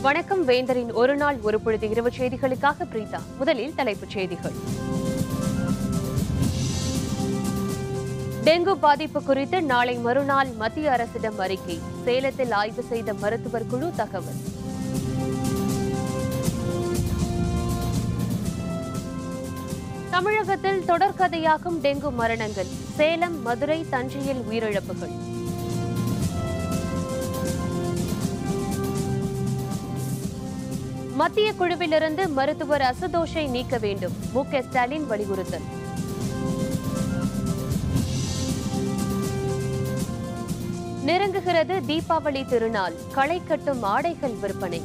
வணக்கம் வேந்தரின் ஒரு நாள் ஒரு பொழுது இரவு செய்திகளுக்காக பிரீதா முதலில் தலைப்புச் செய்திகள் டெங்கு பாதிப்பு குறித்து நாளை மறுநாள் மத்திய அரசிடம் அறிக்கை சேலத்தில் ஆய்வு செய்த மருத்துவர் குழு தகவல் தமிழகத்தில் தொடர்கதையாகும் டெங்கு மரணங்கள் சேலம் மதுரை தஞ்சையில் உயிரிழப்புகள் மத்திய குழுவிலிருந்து மருத்துவர் அசுதோஷை நீக்க வேண்டும் மு க ஸ்டாலின் வலியுறுத்தல் நெருங்குகிறது தீபாவளி திருநாள் களை கட்டும் ஆடைகள் விற்பனை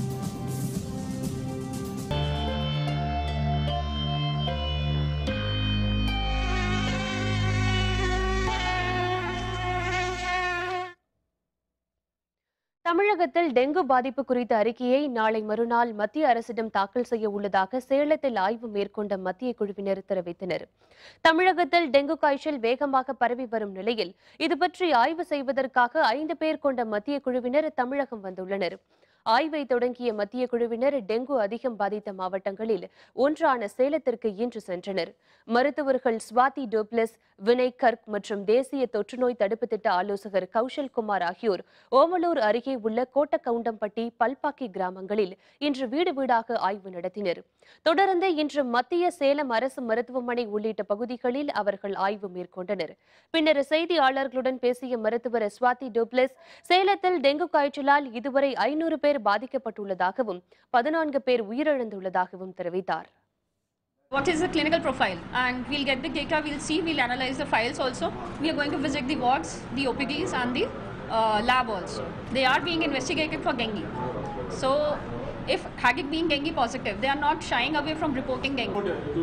தமிழகத்தில் டெங்கு பாதிப்பு குறித்த அறிக்கையை நாளை மறுநாள் மத்திய அரசிடம் தாக்கல் செய்ய உள்ளதாக சேலத்தில் ஆய்வு மேற்கொண்ட மத்திய குழுவினர் தெரிவித்தனர் தமிழகத்தில் டெங்கு காய்ச்சல் வேகமாக பரவி வரும் நிலையில் இது பற்றி ஆய்வு செய்வதற்காக ஐந்து பேர் கொண்ட மத்திய குழுவினர் தமிழகம் வந்துள்ளனர் ஆய்வை தொடங்கிய மத்திய குழுவினர் டெங்கு அதிகம் பாதித்த மாவட்டங்களில் ஒன்றான சேலத்திற்கு இன்று சென்றனர் மருத்துவர்கள் ஸ்வாதி டோப்லஸ் வினய் கர்க் மற்றும் தேசிய தொற்றுநோய் தடுப்பு திட்ட ஆலோசகர் கௌஷல் குமார் ஆகியோர் ஓமலூர் அருகே உள்ள கோட்டக்கவுண்டம்பட்டி பல்பாக்கி கிராமங்களில் இன்று வீடு வீடாக ஆய்வு நடத்தினர் தொடர்ந்து இன்று மத்திய சேலம் அரசு மருத்துவமனை உள்ளிட்ட பகுதிகளில் அவர்கள் ஆய்வு மேற்கொண்டனர் பின்னர் செய்தியாளர்களுடன் பேசிய மருத்துவர் ஸ்வாதி டோப்லஸ் சேலத்தில் டெங்கு காய்ச்சலால் இதுவரை ஐநூறு பேர் பாதிக்கப்பட்டுள்ளதாகவும் பதினான்கு பேர் உயிரிழந்துள்ளதாகவும் தெரிவித்தார் What is the clinical profile? And we'll get the data, we'll see, we'll analyze the files also. We are going to visit the wards, the OPDs, and the uh, lab also. They are being investigated for dengue. So, if Haggard being dengue positive, they are not shying away from reporting dengue.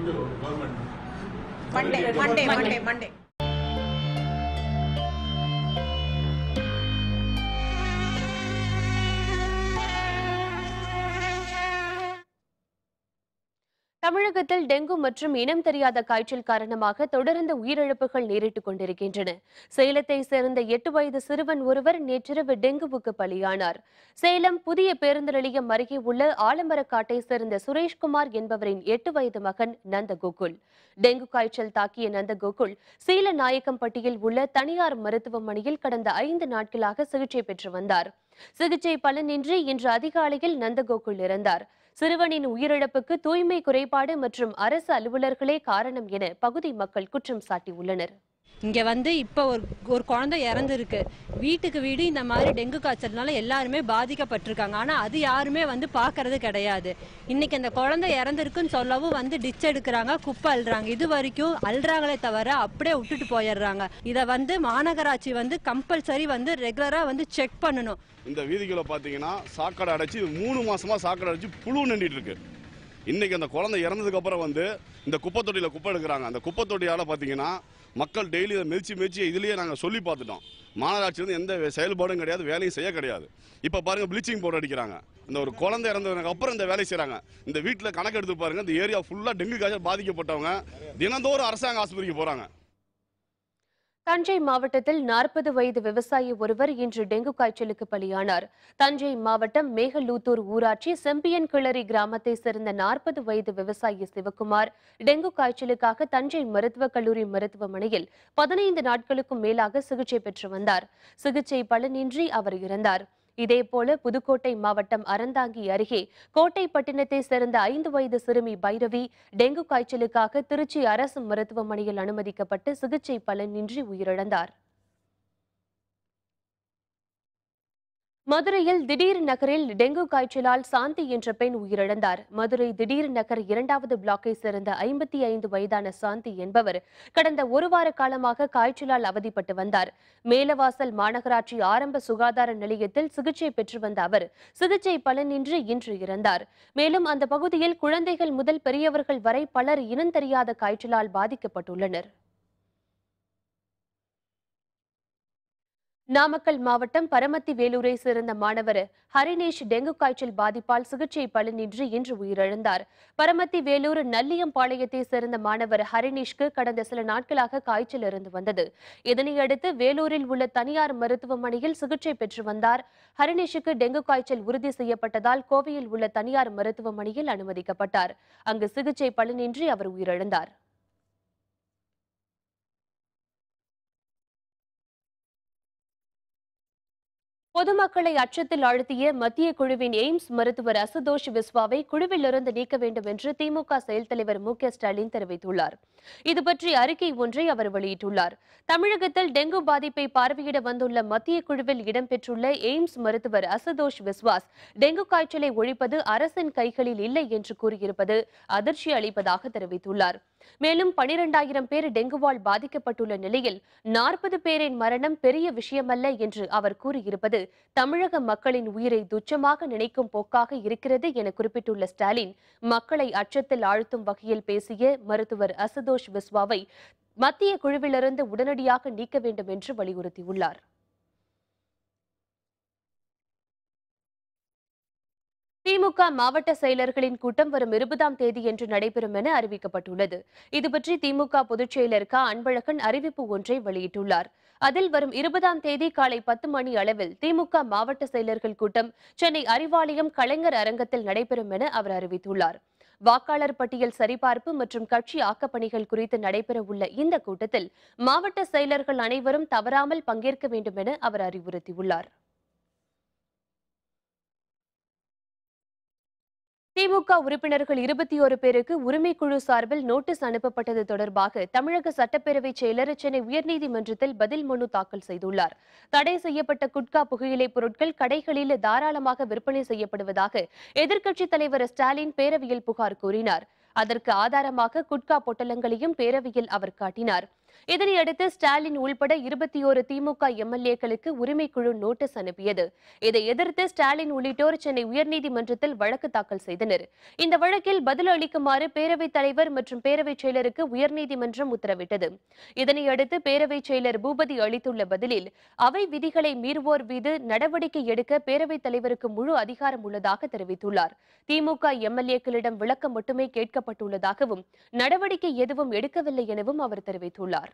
Monday, Monday, Monday, Monday. தமிழகத்தில் dengue மற்றும் இனம் தெரியாத காய்ச்சல் காரணமாக தொடர்ந்து உயிரிழப்புகள் நேரிட்டுக் கொண்டிருக்கின்றன சேலத்தை சேர்ந்த எட்டு வயது சிறுவன் ஒருவர் நேற்றிரவு டெங்குவுக்கு பலியானார் சேலம் புதிய பேருந்து நிலையம் அருகே உள்ள ஆலமரக்காட்டை சேர்ந்த சுரேஷ்குமார் என்பவரின் எட்டு வயது மகன் நந்தகோகுல் டெங்கு காய்ச்சல் தாக்கிய நந்தகோகுல் சீலநாயக்கம்பட்டியில் உள்ள தனியார் மருத்துவமனையில் கடந்த ஐந்து நாட்களாக சிகிச்சை பெற்று வந்தார் சிகிச்சை பலனின்றி இன்று அதிகாலையில் நந்தகோகுல் இறந்தார் சிறுவனின் உயிரிழப்புக்கு தூய்மை குறைபாடு மற்றும் அரசு அலுவலர்களே காரணம் என பகுதி மக்கள் குற்றம் சாட்டியுள்ளனர் இங்கே வந்து இப்போ ஒரு ஒரு குழந்தை இறந்துருக்கு வீட்டுக்கு வீடு இந்த மாதிரி டெங்கு காய்ச்சல்னால எல்லாருமே பாதிக்கப்பட்டிருக்காங்க ஆனால் அது யாருமே வந்து பார்க்கறது கிடையாது இன்னைக்கு அந்த குழந்தை இறந்துருக்குன்னு சொல்லவும் வந்து டிச் எடுக்கிறாங்க குப்பை அள்ளுறாங்க இது வரைக்கும் அள்ளுறாங்களே தவிர அப்படியே விட்டுட்டு போயிடுறாங்க இதை வந்து மாநகராட்சி வந்து கம்பல்சரி வந்து ரெகுலராக வந்து செக் பண்ணணும் இந்த வீதிகளை பார்த்தீங்கன்னா சாக்கடை அடைச்சி மூணு மாசமா சாக்கடை அடைச்சி புழு நின்றுட்டு இருக்கு இன்னைக்கு அந்த குழந்தை இறந்ததுக்கு அப்புறம் வந்து இந்த குப்பை தொட்டியில் குப்பை எடுக்கிறாங்க அந்த குப்பை தொட்டியால் பார்த்தீங்கன்னா மக்கள் டெய்லி இதை மிதிச்சு மிதிச்சு இதுலேயே நாங்கள் சொல்லி பார்த்துட்டோம் மாநகராட்சியிலேருந்து எந்த வே- செயல்பாடும் கிடையாது வேலையும் செய்ய கிடையாது இப்போ பாருங்க ப்ளீச்சிங் பவுடர் அடிக்கிறாங்க இந்த ஒரு குழந்தை இறந்ததுக்கு அப்புறம் இந்த வேலையை செய்கிறாங்க இந்த வீட்டில் கணக்கு எடுத்து பாருங்க இந்த ஏரியா ஃபுல்லாக டெங்கு காய்ச்சல் பாதிக்கப்பட்டவங்க தினந்தோறும் அரசாங்க ஆஸ்பத்திரிக்கு போகிறாங்க தஞ்சை மாவட்டத்தில் நாற்பது வயது விவசாயி ஒருவர் இன்று டெங்கு காய்ச்சலுக்கு பலியானார் தஞ்சை மாவட்டம் மேகலூத்தூர் ஊராட்சி செம்பியன் கிளரி கிராமத்தை சேர்ந்த நாற்பது வயது விவசாயி சிவகுமார் டெங்கு காய்ச்சலுக்காக தஞ்சை மருத்துவக் கல்லூரி மருத்துவமனையில் பதினைந்து நாட்களுக்கும் மேலாக சிகிச்சை பெற்று வந்தார் சிகிச்சை பலனின்றி அவர் இறந்தார் இதேபோல புதுக்கோட்டை மாவட்டம் அறந்தாங்கி அருகே கோட்டைப்பட்டினத்தை சேர்ந்த ஐந்து வயது சிறுமி பைரவி டெங்கு காய்ச்சலுக்காக திருச்சி அரசு மருத்துவமனையில் அனுமதிக்கப்பட்டு சிகிச்சை பலனின்றி உயிரிழந்தார் மதுரையில் திடீர் நகரில் டெங்கு காய்ச்சலால் சாந்தி என்ற பெண் உயிரிழந்தார் மதுரை திடீர் நகர் இரண்டாவது பிளாக்கை சேர்ந்த ஐம்பத்தி ஐந்து வயதான சாந்தி என்பவர் கடந்த ஒரு வார காலமாக காய்ச்சலால் அவதிப்பட்டு வந்தார் மேலவாசல் மாநகராட்சி ஆரம்ப சுகாதார நிலையத்தில் சிகிச்சை பெற்று வந்த அவர் சிகிச்சை பலனின்றி இன்று இறந்தார் மேலும் அந்த பகுதியில் குழந்தைகள் முதல் பெரியவர்கள் வரை பலர் இனந்தெரியாத காய்ச்சலால் பாதிக்கப்பட்டுள்ளனர் நாமக்கல் மாவட்டம் பரமத்தி வேலூரை சேர்ந்த மாணவர் ஹரினேஷ் டெங்கு காய்ச்சல் பாதிப்பால் சிகிச்சை பலனின்றி இன்று உயிரிழந்தார் பரமத்தி வேலூர் நல்லியம்பாளையத்தை சேர்ந்த மாணவர் ஹரினேஷ்க்கு கடந்த சில நாட்களாக காய்ச்சல் இருந்து வந்தது இதனையடுத்து வேலூரில் உள்ள தனியார் மருத்துவமனையில் சிகிச்சை பெற்று வந்தார் ஹரினேஷுக்கு டெங்கு காய்ச்சல் உறுதி செய்யப்பட்டதால் கோவையில் உள்ள தனியார் மருத்துவமனையில் அனுமதிக்கப்பட்டார் அங்கு சிகிச்சை பலனின்றி அவர் உயிரிழந்தார் பொதுமக்களை அச்சத்தில் ஆழ்த்திய மத்திய குழுவின் எய்ம்ஸ் மருத்துவர் அசுதோஷ் விஸ்வாவை குழுவிலிருந்து நீக்க வேண்டும் என்று திமுக செயல் தலைவர் மு க ஸ்டாலின் தெரிவித்துள்ளார் இதுபற்றி அறிக்கை ஒன்றை அவர் வெளியிட்டுள்ளார் தமிழகத்தில் டெங்கு பாதிப்பை பார்வையிட வந்துள்ள மத்திய குழுவில் இடம்பெற்றுள்ள எய்ம்ஸ் மருத்துவர் அசுதோஷ் விஸ்வாஸ் டெங்கு காய்ச்சலை ஒழிப்பது அரசின் கைகளில் இல்லை என்று கூறியிருப்பது அதிர்ச்சி அளிப்பதாக தெரிவித்துள்ளார் மேலும் பனிரெண்டாயிரம் பேர் டெங்குவால் பாதிக்கப்பட்டுள்ள நிலையில் நாற்பது பேரின் மரணம் பெரிய விஷயமல்ல என்று அவர் கூறியிருப்பது தமிழக மக்களின் உயிரை துச்சமாக நினைக்கும் போக்காக இருக்கிறது என குறிப்பிட்டுள்ள ஸ்டாலின் மக்களை அச்சத்தில் ஆழ்த்தும் வகையில் பேசிய மருத்துவர் அசுதோஷ் விஸ்வாவை மத்திய குழுவிலிருந்து உடனடியாக நீக்க வேண்டும் என்று வலியுறுத்தியுள்ளார் திமுக மாவட்ட செயலர்களின் கூட்டம் வரும் இருபதாம் தேதியன்று நடைபெறும் என அறிவிக்கப்பட்டுள்ளது இதுபற்றி திமுக பொதுச் செயலர் க அன்பழகன் அறிவிப்பு ஒன்றை வெளியிட்டுள்ளார் அதில் வரும் இருபதாம் தேதி காலை பத்து மணி அளவில் திமுக மாவட்ட செயலர்கள் கூட்டம் சென்னை அறிவாலயம் கலைஞர் அரங்கத்தில் நடைபெறும் என அவர் அறிவித்துள்ளார் வாக்காளர் பட்டியல் சரிபார்ப்பு மற்றும் கட்சி ஆக்கப்பணிகள் குறித்து நடைபெறவுள்ள இந்த கூட்டத்தில் மாவட்ட செயலர்கள் அனைவரும் தவறாமல் பங்கேற்க வேண்டும் என அவர் அறிவுறுத்தியுள்ளார் திமுக உறுப்பினர்கள் இருபத்தி ஒரு பேருக்கு உரிமைக்குழு சார்பில் நோட்டீஸ் அனுப்பப்பட்டது தொடர்பாக தமிழக சட்டப்பேரவை செயலர் சென்னை உயர்நீதிமன்றத்தில் பதில் மனு தாக்கல் செய்துள்ளார் தடை செய்யப்பட்ட குட்கா புகையிலை பொருட்கள் கடைகளில் தாராளமாக விற்பனை செய்யப்படுவதாக எதிர்க்கட்சித் தலைவர் ஸ்டாலின் பேரவையில் புகார் கூறினார் அதற்கு ஆதாரமாக குட்கா பொட்டலங்களையும் பேரவையில் அவர் காட்டினார் இதனையடுத்து ஸ்டாலின் உள்பட இருபத்தி ஓரு திமுக எம்எல்ஏக்களுக்கு உரிமைக்குழு நோட்டீஸ் அனுப்பியது இதை எதிர்த்து ஸ்டாலின் உள்ளிட்டோர் சென்னை உயர்நீதிமன்றத்தில் வழக்கு தாக்கல் செய்தனர் இந்த வழக்கில் பதில் அளிக்குமாறு பேரவைத் தலைவர் மற்றும் பேரவைச் செயலருக்கு உயர்நீதிமன்றம் உத்தரவிட்டது இதனையடுத்து பேரவைச் செயலர் பூபதி அளித்துள்ள பதிலில் அவை விதிகளை மீறுவோர் மீது நடவடிக்கை எடுக்க பேரவைத் தலைவருக்கு முழு அதிகாரம் உள்ளதாக தெரிவித்துள்ளார் திமுக எம்எல்ஏக்களிடம் விளக்கம் மட்டுமே கேட்கப்பட்டுள்ளதாகவும் நடவடிக்கை எதுவும் எடுக்கவில்லை எனவும் அவர் தெரிவித்துள்ளார்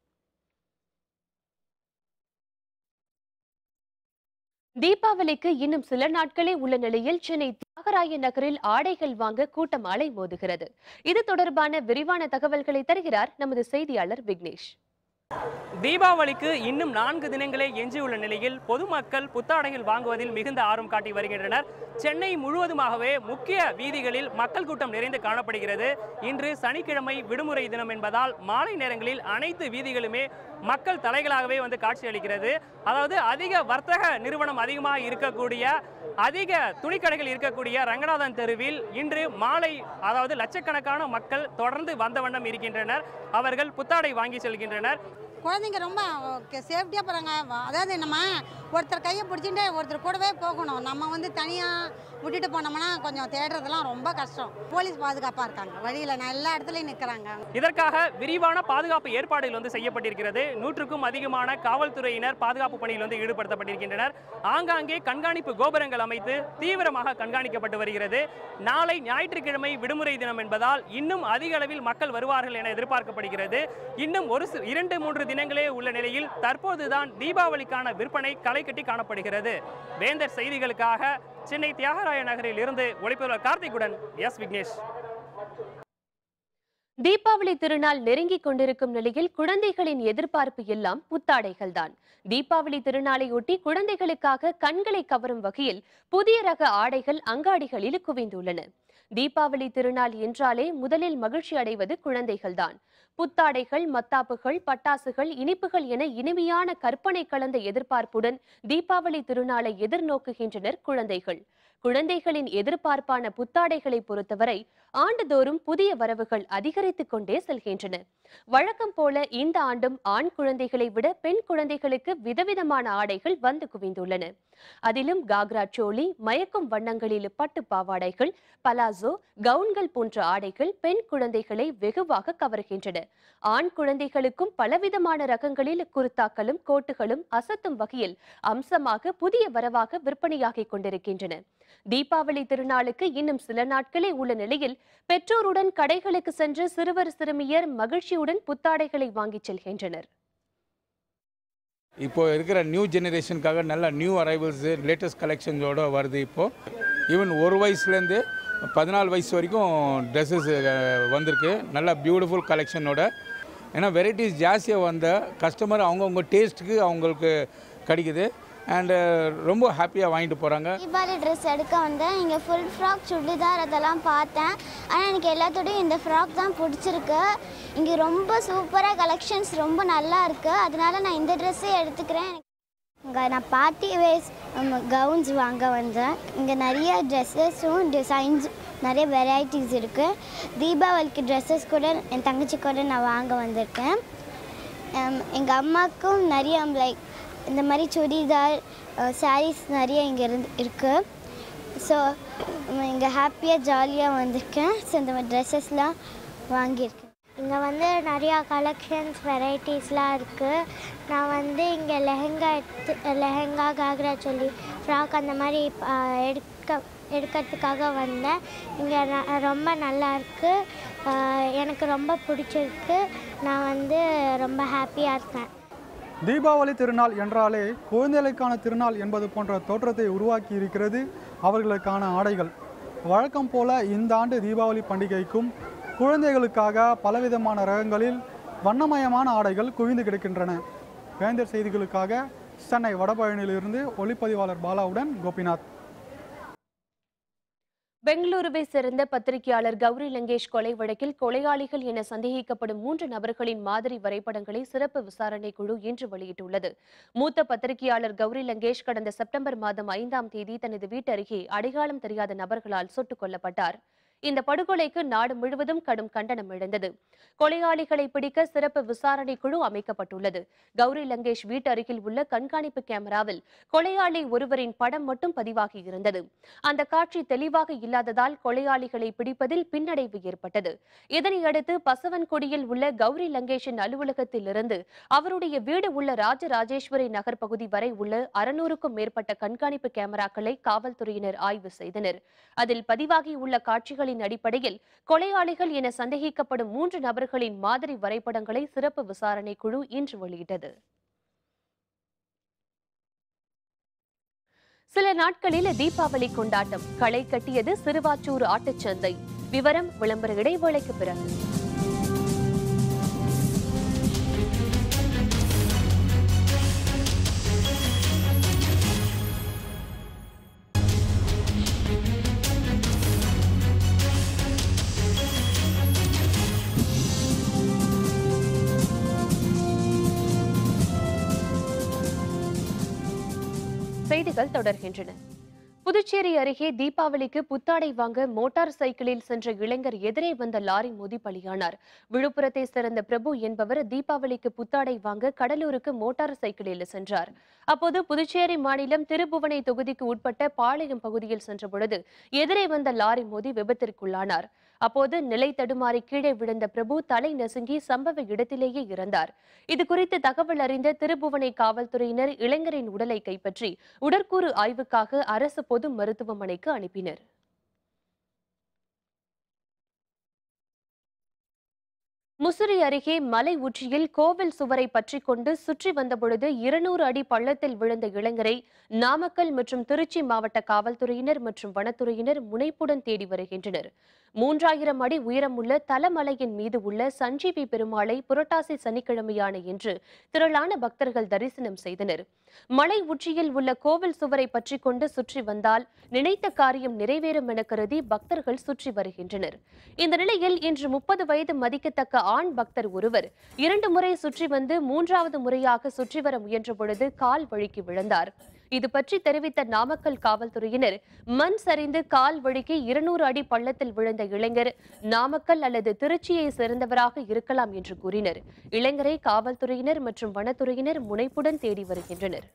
தீபாவளிக்கு இன்னும் சில நாட்களே உள்ள நிலையில் சென்னை தியாகராய நகரில் ஆடைகள் வாங்க கூட்டம் அலை மோதுகிறது இது தொடர்பான விரிவான தகவல்களை தருகிறார் நமது செய்தியாளர் விக்னேஷ் தீபாவளிக்கு இன்னும் நான்கு தினங்களே எஞ்சியுள்ள நிலையில் பொதுமக்கள் புத்தாடைகள் வாங்குவதில் மிகுந்த ஆர்வம் காட்டி வருகின்றனர் சென்னை முழுவதுமாகவே முக்கிய வீதிகளில் மக்கள் கூட்டம் நிறைந்து காணப்படுகிறது இன்று சனிக்கிழமை விடுமுறை தினம் என்பதால் மாலை நேரங்களில் அனைத்து வீதிகளுமே மக்கள் தலைகளாகவே வந்து காட்சியளிக்கிறது அதாவது அதிக வர்த்தக நிறுவனம் அதிகமாக இருக்கக்கூடிய அதிக துணிக்கடைகள் இருக்கக்கூடிய ரங்கநாதன் தெருவில் இன்று மாலை அதாவது லட்சக்கணக்கான மக்கள் தொடர்ந்து வந்த வண்ணம் இருக்கின்றனர் அவர்கள் புத்தாடை வாங்கி செல்கின்றனர் குழந்தைங்க ரொம்ப சேஃப்டியாக போகிறாங்க அதாவது நம்ம ஒருத்தர் கையை பிடிச்சிட்டு ஒருத்தர் கூடவே போகணும் நம்ம வந்து தனியாக விட்டுட்டு போனோம்னா கொஞ்சம் தேடுறதெல்லாம் ரொம்ப கஷ்டம் போலீஸ் பாதுகாப்பாக இருக்காங்க வழியில் நான் எல்லா இடத்துலையும் நிற்கிறாங்க இதற்காக விரிவான பாதுகாப்பு ஏற்பாடுகள் வந்து செய்யப்பட்டிருக்கிறது நூற்றுக்கும் அதிகமான காவல்துறையினர் பாதுகாப்பு பணியில் வந்து ஈடுபடுத்தப்பட்டிருக்கின்றனர் ஆங்காங்கே கண்காணிப்பு கோபுரங்கள் அமைத்து தீவிரமாக கண்காணிக்கப்பட்டு வருகிறது நாளை ஞாயிற்றுக்கிழமை விடுமுறை தினம் என்பதால் இன்னும் அதிக அளவில் மக்கள் வருவார்கள் என எதிர்பார்க்கப்படுகிறது இன்னும் ஒரு சி- இரண்டு மூன்று தினங்களே உள்ள நிலையில் தற்போதுதான் தீபாவளிக்கான விற்பனை களை கட்டி காணப்படுகிறது வேந்தர் செய்திகளுக்காக சென்னை தியாகராய நகரில் இருந்து ஒளிப்பவர் கார்த்திகுடன் எஸ் விக்னேஷ் தீபாவளி திருநாள் நெருங்கிக் கொண்டிருக்கும் நிலையில் குழந்தைகளின் எதிர்பார்ப்பு எல்லாம் புத்தாடைகள்தான் தீபாவளி திருநாளையொட்டி குழந்தைகளுக்காக கண்களை கவரும் வகையில் புதிய ரக ஆடைகள் அங்காடிகளில் குவிந்துள்ளன தீபாவளி திருநாள் என்றாலே முதலில் மகிழ்ச்சி அடைவது குழந்தைகள்தான் புத்தாடைகள் மத்தாப்புகள் பட்டாசுகள் இனிப்புகள் என இனிமையான கற்பனை கலந்த எதிர்பார்ப்புடன் தீபாவளி திருநாளை எதிர்நோக்குகின்றனர் குழந்தைகள் குழந்தைகளின் எதிர்பார்ப்பான புத்தாடைகளை பொறுத்தவரை ஆண்டுதோறும் புதிய வரவுகள் அதிகரித்துக் கொண்டே செல்கின்றன வழக்கம் போல இந்த ஆண்டும் ஆண் குழந்தைகளை விட பெண் குழந்தைகளுக்கு விதவிதமான ஆடைகள் வந்து குவிந்துள்ளன அதிலும் காக்ரா சோலி மயக்கும் வண்ணங்களில் பட்டு பாவாடைகள் பலாசோ கவுன்கள் போன்ற ஆடைகள் பெண் குழந்தைகளை வெகுவாக கவர்கின்றன ஆண் குழந்தைகளுக்கும் பலவிதமான ரகங்களில் குர்தாக்களும் கோட்டுகளும் அசத்தும் வகையில் அம்சமாக புதிய வரவாக விற்பனையாகிக் கொண்டிருக்கின்றன தீபாவளி திருநாளுக்கு இன்னும் சில நாட்களே உள்ள நிலையில் பெற்றோருடன் கடைகளுக்கு சென்று சிறுவர் சிறுமியர் மகிழ்ச்சியுடன் புத்தாடைகளை வாங்கிச் செல்கின்றனர் இப்போ இருக்கிற நியூ ஜெனரேஷனுக்காக நல்ல நியூ அரைவல்ஸு லேட்டஸ்ட் கலெக்ஷன்ஸோட வருது இப்போது ஈவன் ஒரு வயசுலேருந்து பதினாலு வயசு வரைக்கும் ட்ரெஸ்ஸஸ் வந்திருக்கு நல்ல பியூட்டிஃபுல் கலெக்ஷனோட ஏன்னா வெரைட்டிஸ் ஜாஸ்தியாக வந்த கஸ்டமர் அவங்கவுங்க டேஸ்ட்டுக்கு அவங்களுக்கு கிடைக்குது அண்டு ரொம்ப ஹாப்பியாக வாங்கிட்டு போகிறாங்க தீபாவளி ட்ரெஸ் எடுக்க வந்தேன் இங்கே ஃபுல் ஃப்ராக் சுடிதார் அதெல்லாம் பார்த்தேன் ஆனால் எனக்கு எல்லாத்தோடையும் இந்த ஃப்ராக் தான் பிடிச்சிருக்கு இங்கே ரொம்ப சூப்பராக கலெக்ஷன்ஸ் ரொம்ப நல்லா இருக்குது அதனால நான் இந்த ட்ரெஸ்ஸே எடுத்துக்கிறேன் இங்கே நான் பார்ட்டி வேஸ் கவுன்ஸ் வாங்க வந்தேன் இங்கே நிறைய ட்ரெஸ்ஸஸும் டிசைன்ஸ் நிறைய வெரைட்டிஸ் இருக்குது தீபாவளிக்கு ட்ரெஸ்ஸஸ் கூட என் தங்கச்சி கூட நான் வாங்க வந்திருக்கேன் எங்கள் அம்மாவுக்கும் நிறைய லைக் இந்த மாதிரி சுடிதார் சாரீஸ் நிறைய இங்கே இருந்து இருக்குது ஸோ இங்கே ஹாப்பியாக ஜாலியாக வந்திருக்கேன் ஸோ இந்த மாதிரி ட்ரெஸ்ஸஸ்லாம் வாங்கியிருக்கேன் இங்கே வந்து நிறையா கலெக்ஷன்ஸ் வெரைட்டிஸ்லாம் இருக்குது நான் வந்து இங்கே லெஹெங்கா எடுத்து லெஹெங்கா காக்ரா சொல்லி ஃப்ராக் அந்த மாதிரி ஆ, எடுக்க எடுக்கிறதுக்காக வந்தேன் இங்கே ரொம்ப நல்லா இருக்குது எனக்கு ரொம்ப பிடிச்சிருக்கு நான் வந்து ரொம்ப ஹாப்பியாக இருக்கேன் தீபாவளி திருநாள் என்றாலே குழந்தைகளுக்கான திருநாள் என்பது போன்ற தோற்றத்தை உருவாக்கி இருக்கிறது அவர்களுக்கான ஆடைகள் வழக்கம் போல இந்த ஆண்டு தீபாவளி பண்டிகைக்கும் குழந்தைகளுக்காக பலவிதமான ரகங்களில் வண்ணமயமான ஆடைகள் குவிந்து கிடக்கின்றன வேந்தர் செய்திகளுக்காக சென்னை வடபழனியிலிருந்து ஒளிப்பதிவாளர் பாலாவுடன் கோபிநாத் பெங்களூருவை சேர்ந்த பத்திரிகையாளர் கௌரி லங்கேஷ் கொலை வழக்கில் கொலையாளிகள் என சந்தேகிக்கப்படும் மூன்று நபர்களின் மாதிரி வரைபடங்களை சிறப்பு விசாரணை குழு இன்று வெளியிட்டுள்ளது மூத்த பத்திரிகையாளர் கௌரி லங்கேஷ் கடந்த செப்டம்பர் மாதம் ஐந்தாம் தேதி தனது வீட்டருகே அடையாளம் தெரியாத நபர்களால் சுட்டுக் கொல்லப்பட்டார் இந்த படுகொலைக்கு நாடு முழுவதும் கடும் கண்டனம் எழுந்தது கொலையாளிகளை பிடிக்க சிறப்பு விசாரணை குழு அமைக்கப்பட்டுள்ளது கௌரி லங்கேஷ் வீட்டருகில் உள்ள கண்காணிப்பு கேமராவில் கொலையாளி ஒருவரின் படம் மட்டும் பதிவாகி இருந்தது அந்த காட்சி தெளிவாக இல்லாததால் கொலையாளிகளை பிடிப்பதில் பின்னடைவு ஏற்பட்டது இதனையடுத்து பசவன்குடியில் உள்ள கௌரி லங்கேஷின் அலுவலகத்தில் இருந்து அவருடைய வீடு உள்ள ராஜராஜேஸ்வரி நகர் பகுதி வரை உள்ள அறுநூறுக்கும் மேற்பட்ட கண்காணிப்பு கேமராக்களை காவல்துறையினர் ஆய்வு செய்தனர் அதில் பதிவாகியுள்ள காட்சிகளின் அடிப்படையில் கொலையாளிகள் என சந்தேகிக்கப்படும் மூன்று நபர்களின் மாதிரி வரைபடங்களை சிறப்பு விசாரணை குழு இன்று வெளியிட்டது சில நாட்களில் தீபாவளி கொண்டாட்டம் களை கட்டியது சிறுவாச்சூர் ஆட்டுச்சந்தை விவரம் விளம்பர இடைவேளைக்கு பிறகு செய்திகள் தொடர்கின்றன புதுச்சேரி அருகே தீபாவளிக்கு புத்தாடை வாங்க மோட்டார் சைக்கிளில் சென்ற இளைஞர் எதிரே வந்த லாரி மோதி பலியானார் விழுப்புரத்தை சேர்ந்த பிரபு என்பவர் தீபாவளிக்கு புத்தாடை வாங்க கடலூருக்கு மோட்டார் சைக்கிளில் சென்றார் அப்போது புதுச்சேரி மாநிலம் திருபுவனை தொகுதிக்கு உட்பட்ட பாளையம் பகுதியில் சென்ற பொழுது எதிரே வந்த லாரி மோதி விபத்திற்குள்ளானார் அப்போது நிலை தடுமாறி கீழே விழுந்த பிரபு தலை நசுங்கி சம்பவ இடத்திலேயே இறந்தார் இது குறித்து தகவல் அறிந்த திருபுவனை காவல்துறையினர் இளைஞரின் உடலை கைப்பற்றி உடற்கூறு ஆய்வுக்காக அரசு பொது மருத்துவமனைக்கு அனுப்பினர் முசிறி அருகே மலை உச்சியில் கோவில் சுவரை பற்றிக் கொண்டு சுற்றி வந்தபொழுது இருநூறு அடி பள்ளத்தில் விழுந்த இளைஞரை நாமக்கல் மற்றும் திருச்சி மாவட்ட காவல்துறையினர் மற்றும் வனத்துறையினர் முனைப்புடன் தேடி வருகின்றனர் மூன்றாயிரம் அடி உயரமுள்ள தலமலையின் மீது உள்ள சஞ்சீவி பெருமாளை புரட்டாசி சனிக்கிழமையான இன்று திரளான பக்தர்கள் தரிசனம் செய்தனர் மலை உச்சியில் உள்ள கோவில் சுவரை பற்றிக் கொண்டு சுற்றி வந்தால் நினைத்த காரியம் நிறைவேறும் என கருதி பக்தர்கள் சுற்றி வருகின்றனர் இந்த நிலையில் இன்று முப்பது வயது மதிக்கத்தக்க ஆண் பக்தர் ஒருவர் இரண்டு முறை சுற்றி வந்து மூன்றாவது முறையாக சுற்றி வர முயன்ற பொழுது கால் வழுக்கி விழுந்தார் இது பற்றி தெரிவித்த நாமக்கல் காவல்துறையினர் மண் சரிந்து கால் வழுக்கி இருநூறு அடி பள்ளத்தில் விழுந்த இளைஞர் நாமக்கல் அல்லது திருச்சியை சேர்ந்தவராக இருக்கலாம் என்று கூறினர் இளைஞரை காவல்துறையினர் மற்றும் வனத்துறையினர் முனைப்புடன் தேடி வருகின்றனர்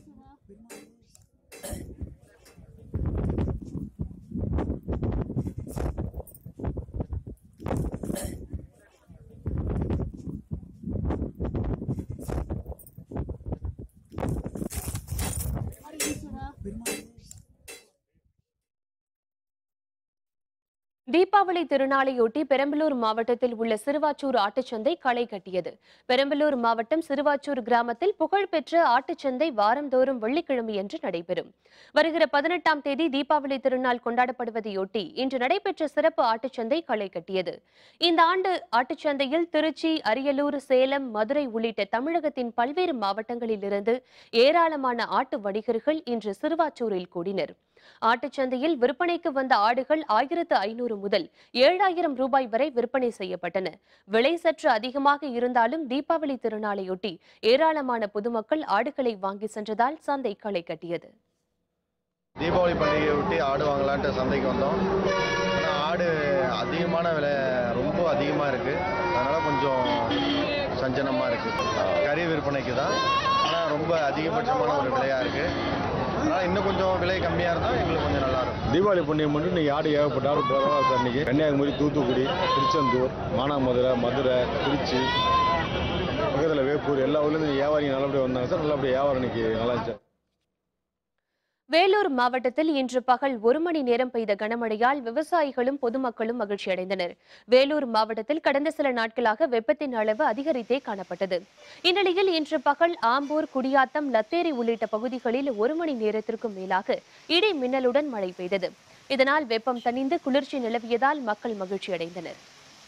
தீபாவளி திருநாளையொட்டி பெரம்பலூர் மாவட்டத்தில் உள்ள சிறுவாச்சூர் ஆட்டுச்சந்தை களை கட்டியது பெரம்பலூர் மாவட்டம் சிறுவாச்சூர் கிராமத்தில் புகழ்பெற்ற ஆட்டுச்சந்தை வாரந்தோறும் வெள்ளிக்கிழமையன்று நடைபெறும் வருகிற பதினெட்டாம் தேதி தீபாவளி திருநாள் கொண்டாடப்படுவதையொட்டி இன்று நடைபெற்ற சிறப்பு ஆட்டுச்சந்தை களை கட்டியது இந்த ஆண்டு ஆட்டுச்சந்தையில் திருச்சி அரியலூர் சேலம் மதுரை உள்ளிட்ட தமிழகத்தின் பல்வேறு மாவட்டங்களிலிருந்து ஏராளமான ஆட்டு வணிகர்கள் இன்று சிறுவாச்சூரில் கூடினர் ஆட்டுச்சந்தையில் விற்பனைக்கு வந்த ஆடுகள் ஆயிரத்து ஐநூறு முதல் ஏழாயிரம் ரூபாய் வரை விற்பனை செய்யப்பட்டன விலை சற்று அதிகமாக இருந்தாலும் தீபாவளி திருநாளையொட்டி ஏராளமான பொதுமக்கள் ஆடுகளை வாங்கி சென்றதால் சந்தை களை கட்டியது தீபாவளி பண்டிகையை ஒட்டி ஆடு வாங்கலான்ட்டு சந்தைக்கு வந்தோம் ஆனால் ஆடு அதிகமான விலை ரொம்ப அதிகமாக இருக்குது அதனால் கொஞ்சம் சஞ்சனமாக இருக்குது கறி விற்பனைக்கு தான் ஆனால் ரொம்ப அதிகபட்சமான ஒரு விலையாக இருக்குது அதனால் இன்னும் கொஞ்சம் விலை கம்மியாக இருந்தால் எங்களுக்கு கொஞ்சம் நல்லா இருக்கும் தீபாவளி பண்டிகை மட்டும் இன்னைக்கு ஆடு ஏகப்பட்ட ஆடு பரவாயில்ல சார் இன்னைக்கு கன்னியாகுமரி தூத்துக்குடி திருச்செந்தூர் மானாமதுரை மதுரை திருச்சி பக்கத்தில் வேப்பூர் எல்லா ஊர்லேருந்து வியாபாரிங்க நல்லபடியாக வந்தாங்க சார் நல்லபடியாக வியாபாரம் இன்னைக்கு நல்லா இருந்துச்சு வேலூர் மாவட்டத்தில் இன்று பகல் ஒரு மணி நேரம் பெய்த கனமழையால் விவசாயிகளும் பொதுமக்களும் மகிழ்ச்சி அடைந்தனர் வேலூர் மாவட்டத்தில் கடந்த சில நாட்களாக வெப்பத்தின் அளவு அதிகரித்தே காணப்பட்டது இந்நிலையில் இன்று பகல் ஆம்பூர் குடியாத்தம் லத்தேரி உள்ளிட்ட பகுதிகளில் ஒரு மணி நேரத்திற்கும் மேலாக இடி மின்னலுடன் மழை பெய்தது இதனால் வெப்பம் தணிந்து குளிர்ச்சி நிலவியதால் மக்கள் மகிழ்ச்சி அடைந்தனர்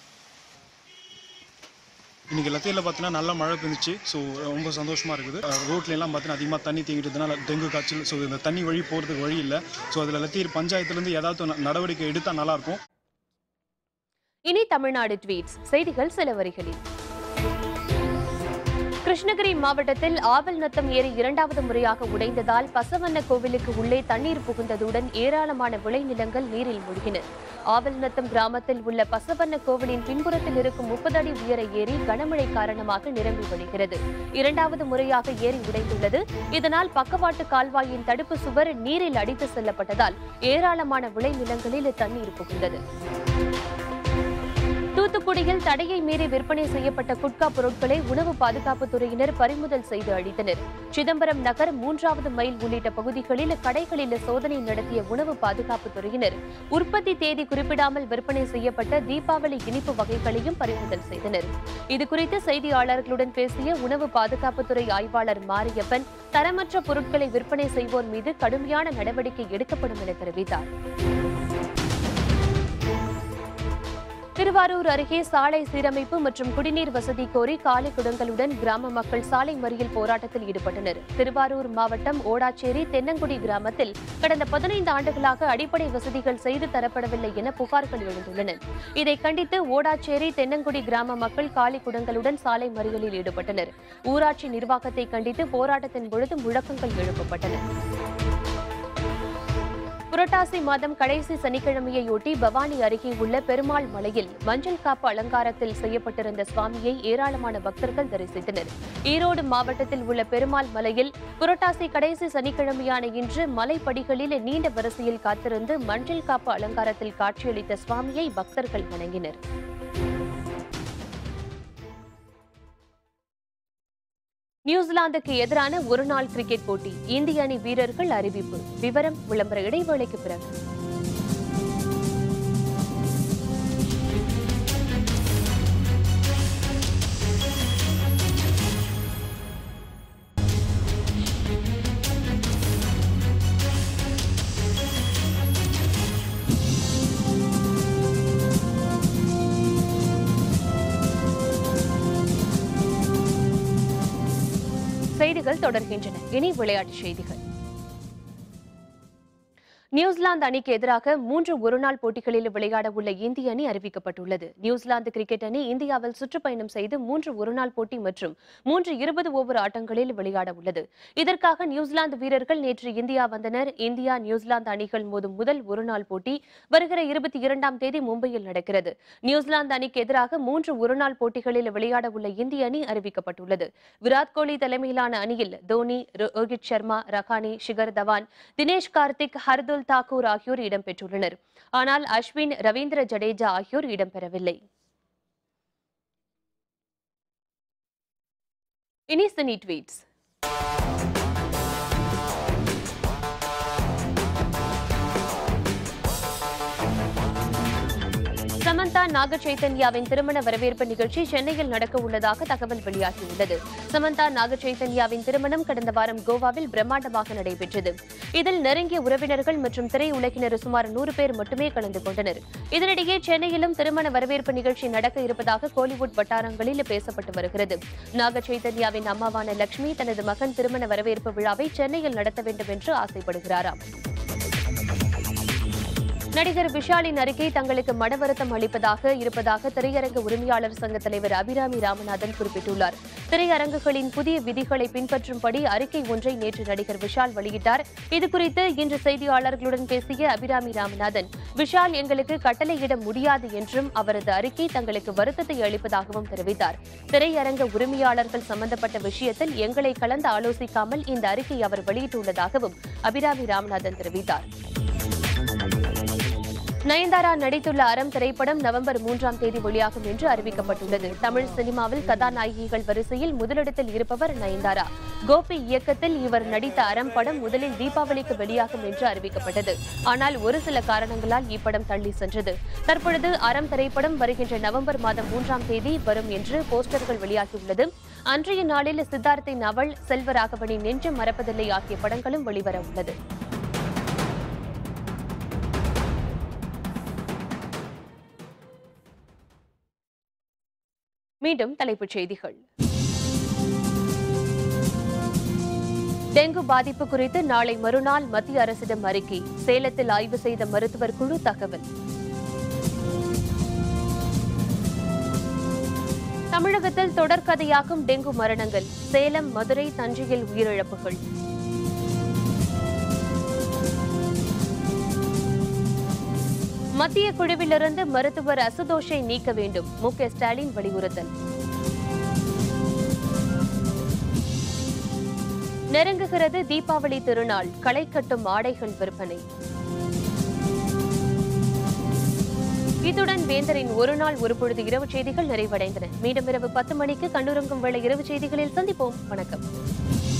இன்னைக்கு லத்தியில் பார்த்தீங்கன்னா நல்ல மழை பெஞ்சிச்சு ஸோ ரொம்ப சந்தோஷமாக இருக்குது ரோட்ல எல்லாம் பார்த்தீங்கன்னா அதிகமாக தண்ணி தேங்கிட்டதுனால டெங்கு காய்ச்சல் ஸோ இந்த தண்ணி வழி போகிறதுக்கு வழி இல்லை ஸோ அதில் லத்தீர் பஞ்சாயத்துலேருந்து ஏதாவது ந- நடவடிக்கை எடுத்தால் நல்லாயிருக்கும் இனி தமிழ்நாடு ட்வீட்ஸ் செய்திகள் சில வரிகளில் கிருஷ்ணகிரி மாவட்டத்தில் ஆவல் நத்தம் ஏரி இரண்டாவது முறையாக உடைந்ததால் பசவண்ண கோவிலுக்கு உள்ளே தண்ணீர் புகுந்ததுடன் ஏராளமான விளைநிலங்கள் நீரில் மூழ்கின ஆவல் நத்தம் கிராமத்தில் உள்ள பசவண்ண கோவிலின் பின்புறத்தில் இருக்கும் முப்பது அடி உயர ஏரி கனமழை காரணமாக நிரம்பி வழிகிறது இரண்டாவது முறையாக ஏரி உடைந்துள்ளது இதனால் பக்கவாட்டு கால்வாயின் தடுப்பு சுவர் நீரில் அடித்து செல்லப்பட்டதால் ஏராளமான விளைநிலங்களில் தண்ணீர் புகுந்தது தூத்துக்குடியில் தடையை மீறி விற்பனை செய்யப்பட்ட குட்கா பொருட்களை உணவு பாதுகாப்புத் துறையினர் பறிமுதல் செய்து அழித்தனர் சிதம்பரம் நகர் மூன்றாவது மைல் உள்ளிட்ட பகுதிகளில் கடைகளில் சோதனை நடத்திய உணவு பாதுகாப்புத் துறையினர் உற்பத்தி தேதி குறிப்பிடாமல் விற்பனை செய்யப்பட்ட தீபாவளி இனிப்பு வகைகளையும் பறிமுதல் செய்தனர் இதுகுறித்து செய்தியாளர்களுடன் பேசிய உணவு பாதுகாப்புத்துறை ஆய்வாளர் மாரியப்பன் தரமற்ற பொருட்களை விற்பனை செய்வோர் மீது கடுமையான நடவடிக்கை எடுக்கப்படும் என தெரிவித்தார் திருவாரூர் அருகே சாலை சீரமைப்பு மற்றும் குடிநீர் வசதி கோரி காலி குடங்களுடன் கிராம மக்கள் சாலை மறியல் போராட்டத்தில் ஈடுபட்டனர் திருவாரூர் மாவட்டம் ஓடாச்சேரி தென்னங்குடி கிராமத்தில் கடந்த பதினைந்து ஆண்டுகளாக அடிப்படை வசதிகள் செய்து தரப்படவில்லை என புகார்கள் எழுந்துள்ளன இதை கண்டித்து ஓடாச்சேரி தென்னங்குடி கிராம மக்கள் காலி குடங்களுடன் சாலை மறியலில் ஈடுபட்டனர் ஊராட்சி நிர்வாகத்தை கண்டித்து போராட்டத்தின் பொழுது முழக்கங்கள் எழுப்பப்பட்டன புரட்டாசி மாதம் கடைசி சனிக்கிழமையொட்டி பவானி அருகே உள்ள பெருமாள் மலையில் மஞ்சள் காப்பு அலங்காரத்தில் செய்யப்பட்டிருந்த சுவாமியை ஏராளமான பக்தர்கள் தரிசித்தனர் ஈரோடு மாவட்டத்தில் உள்ள பெருமாள் மலையில் புரட்டாசி கடைசி சனிக்கிழமையான இன்று மலைப்படிகளில் நீண்ட வரிசையில் காத்திருந்து மஞ்சள் காப்பு அலங்காரத்தில் காட்சியளித்த சுவாமியை பக்தர்கள் வணங்கினர் நியூசிலாந்துக்கு எதிரான ஒருநாள் கிரிக்கெட் போட்டி இந்திய அணி வீரர்கள் அறிவிப்பு விவரம் விளம்பர இடைவேளைக்கு பிறகு செய்திகள் தொடர்கின்றன இனி விளையாட்டுச் செய்திகள் நியூசிலாந்து அணிக்கு எதிராக மூன்று ஒருநாள் போட்டிகளில் விளையாட உள்ள இந்திய அணி அறிவிக்கப்பட்டுள்ளது நியூசிலாந்து கிரிக்கெட் அணி இந்தியாவில் சுற்றுப்பயணம் செய்து மூன்று ஒருநாள் போட்டி மற்றும் மூன்று இருபது ஓவர் ஆட்டங்களில் விளையாட உள்ளது இதற்காக நியூசிலாந்து வீரர்கள் நேற்று இந்தியா வந்தனர் இந்தியா நியூசிலாந்து அணிகள் மோதும் முதல் ஒருநாள் போட்டி வருகிற இருபத்தி இரண்டாம் தேதி மும்பையில் நடக்கிறது நியூசிலாந்து அணிக்கு எதிராக மூன்று ஒருநாள் போட்டிகளில் விளையாட உள்ள இந்திய அணி அறிவிக்கப்பட்டுள்ளது விராட் கோலி தலைமையிலான அணியில் தோனி ரோஹித் சர்மா ரகானி ஷிகர் தவான் தினேஷ் கார்த்திக் ஹர்துல் தாக்கூர் ஆகியோர் இடம்பெற்றுள்ளனர் ஆனால் அஸ்வின் ரவீந்திர ஜடேஜா ஆகியோர் இடம்பெறவில்லை இனி சினி ட்வீட்ஸ் சமந்தா நாக சைத்தன்யாவின் திருமண வரவேற்பு நிகழ்ச்சி சென்னையில் நடக்க உள்ளதாக தகவல் வெளியாகியுள்ளது சமந்தா நாக சைத்தன்யாவின் திருமணம் கடந்த வாரம் கோவாவில் பிரம்மாண்டமாக நடைபெற்றது இதில் நெருங்கிய உறவினர்கள் மற்றும் திரையுலகினர் சுமார் நூறு பேர் மட்டுமே கலந்து கொண்டனர் இதனிடையே சென்னையிலும் திருமண வரவேற்பு நிகழ்ச்சி நடக்க இருப்பதாக கோலிவுட் வட்டாரங்களில் பேசப்பட்டு வருகிறது நாக சைத்தன்யாவின் அம்மாவான லட்சுமி தனது மகன் திருமண வரவேற்பு விழாவை சென்னையில் நடத்த வேண்டும் என்று ஆசைப்படுகிறாராம் நடிகர் விஷாலின் அறிக்கை தங்களுக்கு மன வருத்தம் அளிப்பதாக இருப்பதாக திரையரங்க உரிமையாளர் சங்க தலைவர் அபிராமி ராமநாதன் குறிப்பிட்டுள்ளார் திரையரங்குகளின் புதிய விதிகளை பின்பற்றும்படி அறிக்கை ஒன்றை நேற்று நடிகர் விஷால் வெளியிட்டார் இதுகுறித்து இன்று செய்தியாளர்களுடன் பேசிய அபிராமி ராமநாதன் விஷால் எங்களுக்கு கட்டளையிட முடியாது என்றும் அவரது அறிக்கை தங்களுக்கு வருத்தத்தை அளிப்பதாகவும் தெரிவித்தார் திரையரங்க உரிமையாளர்கள் சம்பந்தப்பட்ட விஷயத்தில் எங்களை கலந்து ஆலோசிக்காமல் இந்த அறிக்கை அவர் வெளியிட்டுள்ளதாகவும் அபிராமி ராமநாதன் தெரிவித்தார் நயன்தாரா நடித்துள்ள அறம் திரைப்படம் நவம்பர் மூன்றாம் தேதி வெளியாகும் என்று அறிவிக்கப்பட்டுள்ளது தமிழ் சினிமாவில் கதாநாயகிகள் வரிசையில் முதலிடத்தில் இருப்பவர் நயன்தாரா கோபி இயக்கத்தில் இவர் நடித்த அறம் படம் முதலில் தீபாவளிக்கு வெளியாகும் என்று அறிவிக்கப்பட்டது ஆனால் ஒரு சில காரணங்களால் இப்படம் தள்ளி சென்றது தற்பொழுது அறம் திரைப்படம் வருகின்ற நவம்பர் மாதம் மூன்றாம் தேதி வரும் என்று போஸ்டர்கள் வெளியாகியுள்ளது அன்றைய நாளில் சித்தார்த்தின் அவள் செல்வராகவனின் நெஞ்சம் மறப்பதில்லை ஆகிய படங்களும் வெளிவர உள்ளது மீண்டும் தலைப்புச் செய்திகள் டெங்கு பாதிப்பு குறித்து நாளை மறுநாள் மத்திய அரசிடம் அறிக்கை சேலத்தில் ஆய்வு செய்த மருத்துவர் குழு தகவல் தமிழகத்தில் தொடர்கதையாகும் டெங்கு மரணங்கள் சேலம் மதுரை தஞ்சையில் உயிரிழப்புகள் மத்திய குழுவிலிருந்து மருத்துவர் அசுதோஷை நீக்க வேண்டும் மு க ஸ்டாலின் வலியுறுத்தல் நெருங்குகிறது தீபாவளி திருநாள் களை கட்டும் ஆடைகள் விற்பனை இத்துடன் வேந்தரின் ஒரு நாள் ஒரு பொழுது இரவு செய்திகள் நிறைவடைந்தன மீண்டும் இரவு பத்து மணிக்கு கண்ணுறங்கும் வேளை இரவு செய்திகளில் சந்திப்போம் வணக்கம்